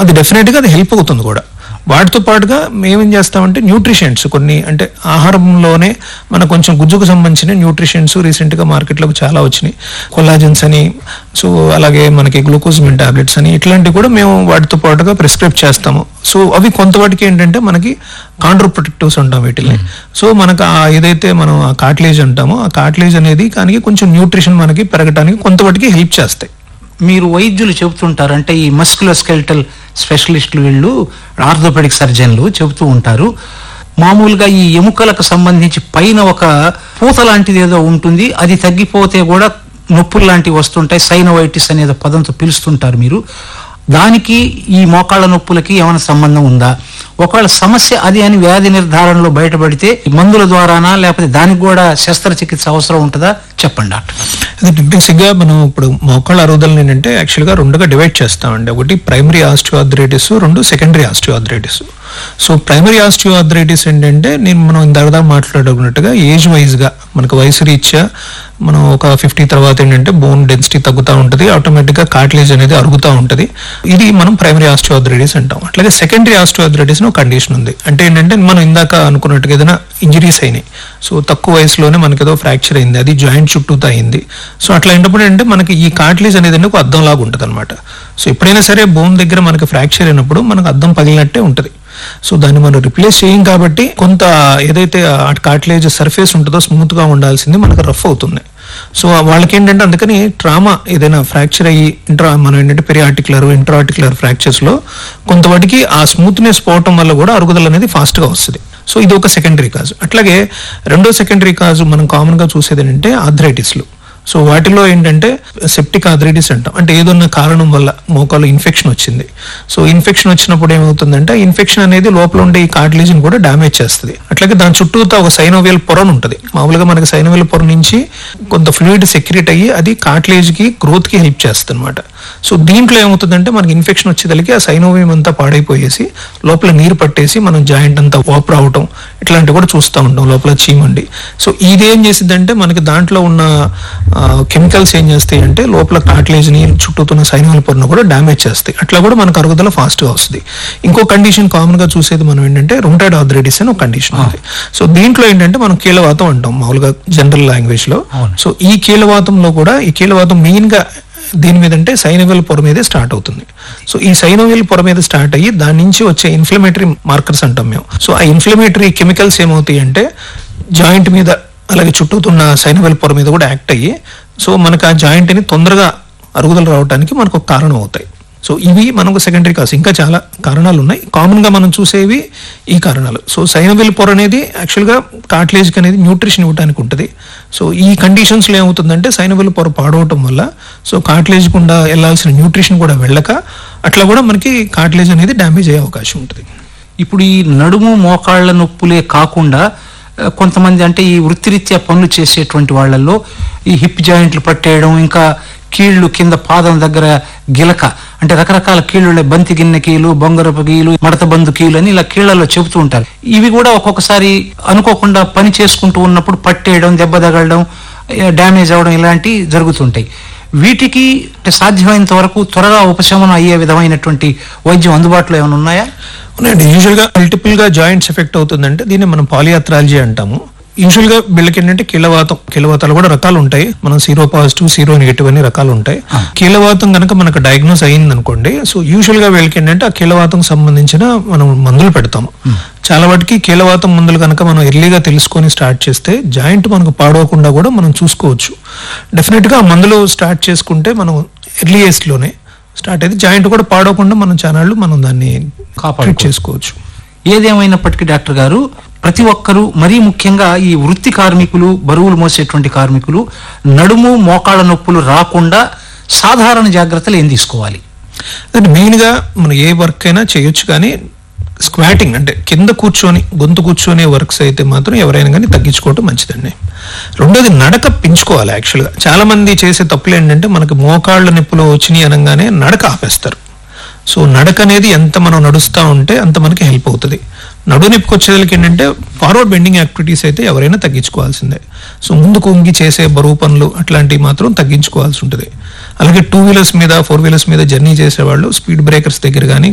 అది డెఫినెట్గా అది హెల్ప్ అవుతుంది కూడా వాటితో పాటుగా మేమేం చేస్తామంటే న్యూట్రిషన్స్ కొన్ని అంటే ఆహారంలోనే మన కొంచెం గుజ్జుకు సంబంధించిన న్యూట్రిషన్స్ రీసెంట్గా మార్కెట్లోకి చాలా వచ్చినాయి కొల్లాజన్స్ అని సో అలాగే మనకి గ్లూకోజ్మిన్ టాబ్లెట్స్ అని ఇట్లాంటివి కూడా మేము వాటితో పాటుగా ప్రిస్క్రైబ్ చేస్తాము సో అవి కొంతవాటికి ఏంటంటే మనకి కాండ్రో ప్రొటెక్టివ్స్ అంటాం వీటిని సో మనకు ఆ ఏదైతే మనం ఆ కార్టిలేజ్ అంటామో ఆ కార్టిలేజ్ అనేది కానీ కొంచెం న్యూట్రిషన్ మనకి పెరగడానికి కొంతవాటికి హెల్ప్ చేస్తాయి మీరు వైద్యులు చెబుతుంటారు అంటే ఈ మస్కులర్ స్కెల్టల్ స్పెషలిస్టులు వీళ్ళు ఆర్థోపెడిక్ సర్జన్లు చెబుతూ ఉంటారు మామూలుగా ఈ ఎముకలకు సంబంధించి పైన ఒక పూత లాంటిది ఏదో ఉంటుంది అది తగ్గిపోతే కూడా నొప్పులు లాంటివి వస్తుంటాయి సైనోవైటిస్ అనేది పదంతో పిలుస్తుంటారు మీరు దానికి ఈ మోకాళ్ళ నొప్పులకి ఏమైనా సంబంధం ఉందా ఒకవేళ సమస్య అది అని వ్యాధి నిర్ధారణలో బయటపడితే ఈ మందుల ద్వారానా లేకపోతే దానికి కూడా శస్త్రచికిత్స అవసరం ఉంటుందా చెప్పండి డాక్టర్ అది బేసిక్ గా మనం ఇప్పుడు మోకాళ్ళ అరుగుదలని ఏంటంటే యాక్చువల్ గా రెండుగా డివైడ్ చేస్తామండి ఒకటి ప్రైమరీ ఆస్టియోఆర్థరైటిస్ రెండు secondary osteoarthritis so primary osteoarthritis ఏంటంటే నేను మనం ఇందాక మాట్లాడుకున్నట్టుగా ఏజ్ వైజ్ గా మనకు వయసు రీత్యా మనం ఒక ఫిఫ్టీ తర్వాత ఏంటంటే బోన్ డెన్సిటీ తగ్గుతూ ఉంటుంది ఆటోమేటిక్ గా కార్టిలేజ్ అనేది అరుగుతూ ఉంటుంది ఇది మనం ప్రైమరీ ఆస్టియోఆర్థరైటిస్ అంటాం అట్లాగే సెకండరీ ఆస్టియోఆర్థరైటిస్ ఒక కండిషన్ ఉంది అంటే ఏంటంటే మనం ఇందాక అనుకున్నట్టుగా ఏదైనా ఇంజరీస్ అయినాయి సో తక్కువ వయసులోనే మనకి ఏదో ఫ్రాక్చర్ అయింది అది జాయింట్ చుట్టూతో అయింది సో అట్లా అయినప్పుడు ఏంటంటే మనకి ఈ కార్టిలేజ్ అనేది ఒక అద్దం లాగా ఉంటుంది అనమాట సో ఎప్పుడైనా సరే బోన్ దగ్గర మనకి ఫ్రాక్చర్ అయినప్పుడు మనకు అద్దం పగిలినట్టే ఉంటుంది సో దాన్ని మనం రిప్లేస్ చేయం కాబట్టి కొంత ఏదైతే ఆ కార్టిలేజ్ సర్ఫేస్ ఉంటుందో స్మూత్ గా ఉండాల్సింది మనకు రఫ్ అవుతుంది సో వాళ్ళకి ఏంటంటే అందుకని ట్రామా ఏదైనా ఫ్రాక్చర్ అయ్యి ఇంట్రా మనం ఏంటంటే పెరియార్టికులర్ ఇంట్రార్టికులర్ ఫ్రాక్చర్స్ లో కొంతవాటికి ఆ స్మూత్నెస్ పోవటం వల్ల కూడా అరుగుదల అనేది ఫాస్ట్ గా వస్తుంది సో ఇది ఒక సెకండరీ కాజ్ అట్లాగే రెండో సెకండరీ కాజ్ మనం కామన్ గా చూసేది ఏంటంటే ఆథరైటిస్లు సో వాటిలో ఏంటంటే సెప్టిక్ ఆథరైటిస్ అంటాం అంటే ఏదన్నా కారణం వల్ల మోకాలు ఇన్ఫెక్షన్ వచ్చింది సో ఇన్ఫెక్షన్ వచ్చినప్పుడు ఏమవుతుందంటే ఇన్ఫెక్షన్ అనేది లోపల ఉండే ఈ కార్టిలేజ్ కూడా డ్యామేజ్ చేస్తుంది అట్లాగే దాని చుట్టూతో ఒక సైనోవియల్ పొర ఉంటుంది మామూలుగా మనకి సైనోవియల్ పొర నుంచి కొంత ఫ్లూయిడ్ సెక్రెట్ అయ్యి అది కార్టిలేజ్ కి గ్రోత్ కి హెల్ప్ చేస్తుంది అనమాట సో దీంట్లో ఏమవుతుందంటే మనకి ఇన్ఫెక్షన్ వచ్చేదలికి ఆ సైనోవియం అంతా పాడైపోయేసి లోపల నీరు పట్టేసి మనం జాయింట్ అంతా వాపు రావటం ఇట్లాంటివి కూడా చూస్తూ ఉంటాం లోపల చీమండి సో ఇదేం చేసిందంటే మనకి దాంట్లో ఉన్న కెమికల్స్ ఏం చేస్తాయి అంటే లోపల కార్టిలేజ్ ని చుట్టూతున్న సైనోవియల్ పొరను కూడా డ్యామేజ్ చేస్తాయి అట్లా కూడా మనకు అరుగుదల ఫాస్ట్ గా వస్తుంది ఇంకో కండిషన్ కామన్ గా చూసేది మనం ఏంటంటే రొంటైడ్ ఆథరైటిస్ అని ఒక కండిషన్ ఉంది సో దీంట్లో ఏంటంటే మనం కీలవాతం అంటాం మామూలుగా జనరల్ లాంగ్వేజ్ లో అవును. సో ఈ కీలవాతంలో కూడా ఈ కీలవాతం మెయిన్ గా దేని మీద అంటే సైనోవియల్ పొర మీదే స్టార్ట్ అవుతుంది సో ఈ సైనోవియల్ పొర మీద స్టార్ట్ అయ్యి దాని నుంచి వచ్చే ఇన్ఫ్లమేటరీ మార్కర్స్ అంటాం మేము సో ఆ ఇన్ఫ్లమేటరీ కెమికల్స్ ఏమవుతాయి అంటే జాయింట్ మీద అలాగే చుట్టూతున్న సైనోవియల్ పొర మీద కూడా యాక్ట్ అయ్యి సో మనకు ఆ జాయింట్ ని తొందరగా అరుగుదల రావడానికి మనకు ఒక కారణం అవుతాయి సో ఇవి మనకు సెకండరీ కాస్ ఇంకా చాలా కారణాలు ఉన్నాయి కామన్ గా మనం చూసేవి ఈ కారణాలు సో సైనవిల్ పొర అనేది యాక్చువల్ గా కార్టిలేజ్ అనేది న్యూట్రిషన్ ఇవ్వడానికి ఉంటుంది సో ఈ కండిషన్స్ లో ఏమవుతుందంటే సైనవిల్ పొర పాడవటం వల్ల సో కార్టిలేజ్ గుండా వెళ్ళాల్సిన న్యూట్రిషన్ కూడా వెళ్ళక అట్లా కూడా మనకి కార్టిలేజ్ అనేది డ్యామేజ్ అయ్యే అవకాశం ఉంటుంది ఇప్పుడు ఈ నడుము మోకాళ్ళ నొప్పులే కాకుండా ఆ, కొంతమంది అంటే ఈ వృత్తిరీత్యా పనులు చేసేటువంటి వాళ్ళల్లో ఈ హిప్ జాయింట్లు పట్టేయడం ఇంకా కీళ్లు కింద పాదం దగ్గర గిలక అంటే రకరకాల కీళ్ళు ఉన్నాయి. బంతి గిన్నె కీలు బొంగరపు కీలు మడత బందు కీలు అని ఇలా కీళ్లలో చెబుతూ ఉంటారు ఇవి కూడా ఒక్కొక్కసారి అనుకోకుండా పని చేసుకుంటూ ఉన్నప్పుడు పట్టేయడం దెబ్బ తగలడం డ్యామేజ్ అవ్వడం ఇలాంటివి జరుగుతుంటాయి వీటికి అంటే సాధ్యమైనంత వరకు త్వరగా ఉపశమనం అయ్యే విధమైనటువంటి వైద్యం అందుబాటులో ఏమైనా ఉన్నాయా ఉన్నాయండి యూజువల్ గా మల్టిపుల్ గా జాయింట్స్ ఎఫెక్ట్ అవుతుందంటే దీన్ని మనం పాలియాథ్రాలజీ అంటాము యూజువల్ గా వీళ్ళకి ఏంటంటే కీలవాతం కీలవాతాలు కూడా రకాలు ఉంటాయి మనం సీరో పాజిటివ్ సీరో నెగిటివ్ అనే రకాలు ఉంటాయి కీలవాతం కనుక మనకు డయాగ్నోస్ అయింది అనుకోండి సో యూజువల్ గా వీళ్ళకి ఏంటంటే ఆ కీలవాతం సంబంధించిన మనం మందులు పెడతాము చాలా వాటికి కీలవాతం మందులు కనుక మనం ఎర్లీగా తెలుసుకొని స్టార్ట్ చేస్తే జాయింట్ మనకు పాడవకుండా కూడా మనం చూసుకోవచ్చు డెఫినెట్ గా ఆ మందులు స్టార్ట్ చేసుకుంటే మనం ఎర్లీ ఏజ్ లోనే స్టార్ట్ అయితే జాయింట్ కూడా పాడవకుండా మనం చానాళ్ళు మనం దాన్ని కాపాడుకోవచ్చు. ట్రీట్ చేసుకోవచ్చు ఏదేమైనప్పటికీ డాక్టర్ గారు ప్రతి ఒక్కరూ మరీ ముఖ్యంగా ఈ వృత్తి కార్మికులు బరువులు మోసేటువంటి కార్మికులు నడుము మోకాళ్ళ నొప్పులు రాకుండా సాధారణ జాగ్రత్తలు ఏం తీసుకోవాలి అంటే మెయిన్ గా మనం ఏ వర్క్ అయినా చేయొచ్చు కానీ స్క్వాటింగ్ అంటే కింద కూర్చొని గొంతు కూర్చొనే వర్క్స్ అయితే మాత్రం ఎవరైనా కానీ తగ్గించుకోవటం మంచిదండి రెండోది నడక పెంచుకోవాలి యాక్చువల్గా చాలా మంది చేసే తప్పులు ఏంటంటే మనకి మోకాళ్ళ నొప్పులు వచ్చినాయి అనగానే నడక ఆపేస్తారు సో నడక అనేది ఎంత మనం నడుస్తూ ఉంటే అంత మనకి హెల్ప్ అవుతుంది నడు నొప్పికి వచ్చేదానికి ఏంటంటే ఫార్వర్డ్ బెండింగ్ యాక్టివిటీస్ అయితే ఎవరైనా తగ్గించుకోవాల్సిందే సో ముందుకు ఉంగి చేసే బరువు పనులు అట్లాంటివి మాత్రం తగ్గించుకోవాల్సి ఉంటుంది అలాగే టూ వీలర్స్ మీద ఫోర్ వీలర్స్ మీద జర్నీ చేసేవాళ్ళు స్పీడ్ బ్రేకర్స్ దగ్గర కానీ